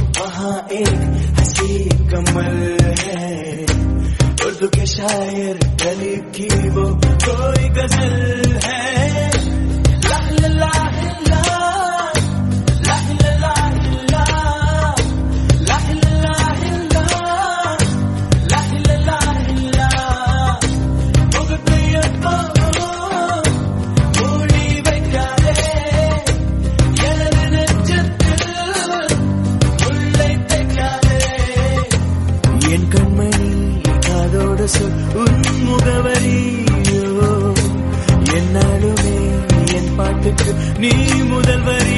वहाँ एक हंसी कमल है उर्दू के शायर गरीब की वो कोई गजल है ला ला ला ला, ला ला ला ला, ला ला ला ला, ला ला ला ला. முகத்தையப்போ மூடி வைக்காதே எனது நெஞ்சத்தில் உள்ளை தைக்காதே என் கண்மணி காதோடு சொல் உன் முகவரியோ என்னாலுமே என் பாட்டுக்கு நீ முதல் வரி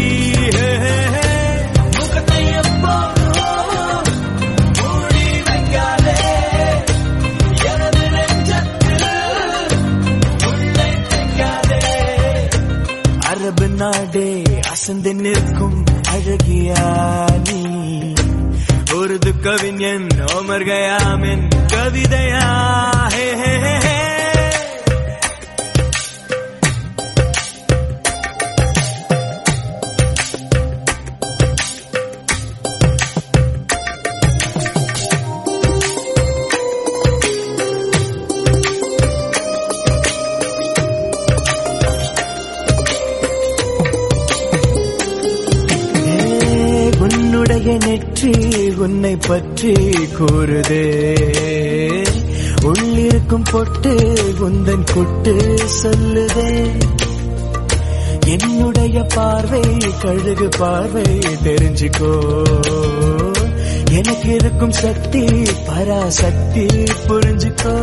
முகத்தை எப்போதும் மூடி வைக்காதே எனது நெஞ்சத்தில் உள்ளை தைக்காதே அரபு நாடே அசந்து நிற்கும் அழகியா நீ உருது கவிஞன் ஓமர் கயாமின் கவிதையா ஹே ஹே ஹே ஹே. ஏ, உன்னுடைய நெற்றி உன்னை பற்றி கூறுதே உள்ளிருக்கும் பொட்டு உந்தன் குட்டு சொல்லுதே என்னுடைய பார்வை கழுகு பார்வை தெரிஞ்சுக்கோ எனக்கு இருக்கும் சக்தி பராசக்தி புரிஞ்சுக்கோ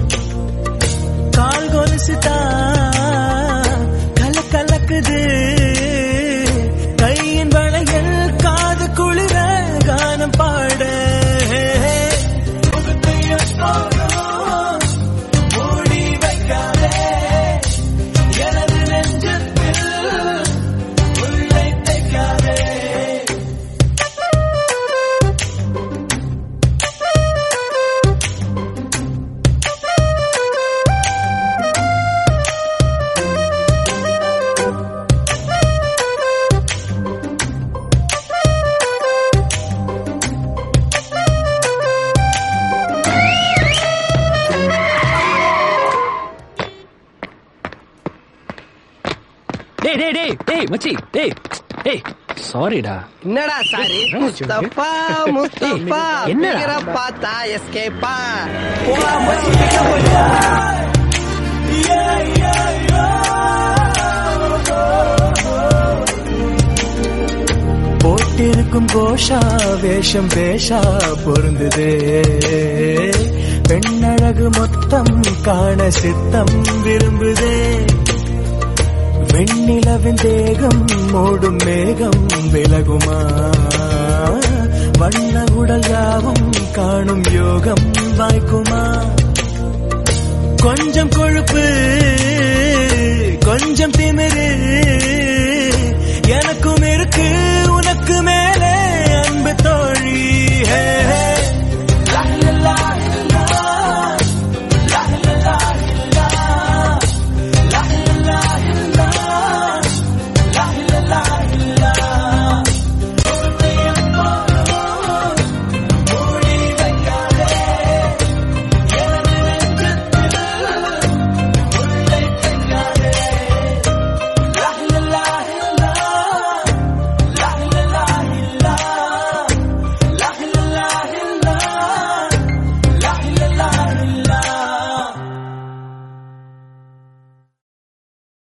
கால் கொலுசுதான் கல கலக்குது கையின் வளையல் காது குளிர கானம் பாட முகத்தை எப்போதும் மூடி வைக்காதே எனது நெஞ்சத்தில் உள்ளை தைக்காதே டேய் டேய் டேய் டேய் மச்சி டேய் டேய் சாரிடா என்னடா சாரி என்ன மச்சி உனக்கு? முஸ்தபா முஸ்தபா என்னடா? பிகர பார்த்தா எஸ்கேப்பா போட்டிருக்கும் கோஷா வேஷம் பேஷா பொருந்துதே பெண்ணழகு மொத்தம் காண சித்தம் விரும்புதே வெண்ணிலவின் தேகம் மூடும் மேகம் விலகுமா வண்ண உடல் யாவும் காணும் யோகம் வாய்க்குமா கொஞ்சம் கொழுப்பு